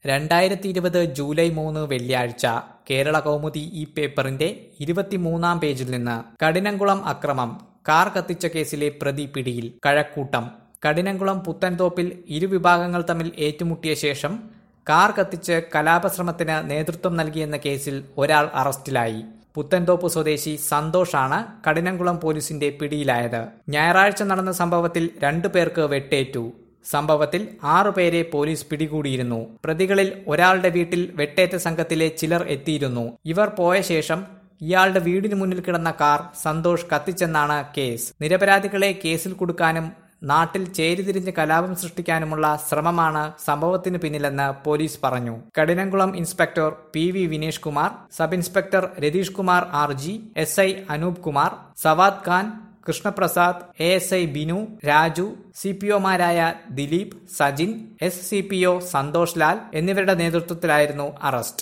രണ്ടായിരത്തി ഇരുപത് ജൂലൈ മൂന്ന് വെള്ളിയാഴ്ച കേരള കൗമുദി ഈ പേപ്പറിന്റെ ഇരുപത്തിമൂന്നാം പേജിൽ നിന്ന് കഠിനംകുളം അക്രമം കാർ കത്തിച്ച കേസിലെ പ്രതി പിടിയിൽ കഴക്കൂട്ടം കഠിനംകുളം പുത്തൻതോപ്പിൽ ഇരുവിഭാഗങ്ങൾ തമ്മിൽ ഏറ്റുമുട്ടിയ ശേഷം കാർ കത്തിച്ച് കലാപശ്രമത്തിന് നേതൃത്വം നൽകിയെന്ന കേസിൽ ഒരാൾ അറസ്റ്റിലായി പുത്തൻതോപ്പ് സ്വദേശി സന്തോഷാണ് കഠിനംകുളം പോലീസിന്റെ പിടിയിലായത് ഞായറാഴ്ച നടന്ന സംഭവത്തിൽ രണ്ടു പേർക്ക് വെട്ടേറ്റു സംഭവത്തിൽ ആറുപേരെ പോലീസ് പിടികൂടിയിരുന്നു പ്രതികളിൽ ഒരാളുടെ വീട്ടിൽ വെട്ടേറ്റ സംഘത്തിലെ ചിലർ എത്തിയിരുന്നു ഇവർ പോയ ശേഷം ഇയാളുടെ വീടിന് മുന്നിൽ കിടന്ന കാർ സന്തോഷ് കത്തിച്ചെന്നാണ് കേസ് നിരപരാധികളെ കേസിൽ കൊടുക്കാനും നാട്ടിൽ ചേരിതിരിഞ്ഞ് കലാപം സൃഷ്ടിക്കാനുമുള്ള ശ്രമമാണ് സംഭവത്തിന് പിന്നിലെന്ന് പോലീസ് പറഞ്ഞു Kadinamkulam inspector P V Vinesh Kumar sub inspector Ratheesh Kumar R G S I Anoop Kumar Savad Khan Krishnaprasad A S I Binu Raju C P ഒമാരായ Dileep Sajin S C P O Santhosh Lal എന്നിവരുടെ നേതൃത്വത്തിലായിരുന്നു അറസ്റ്റ്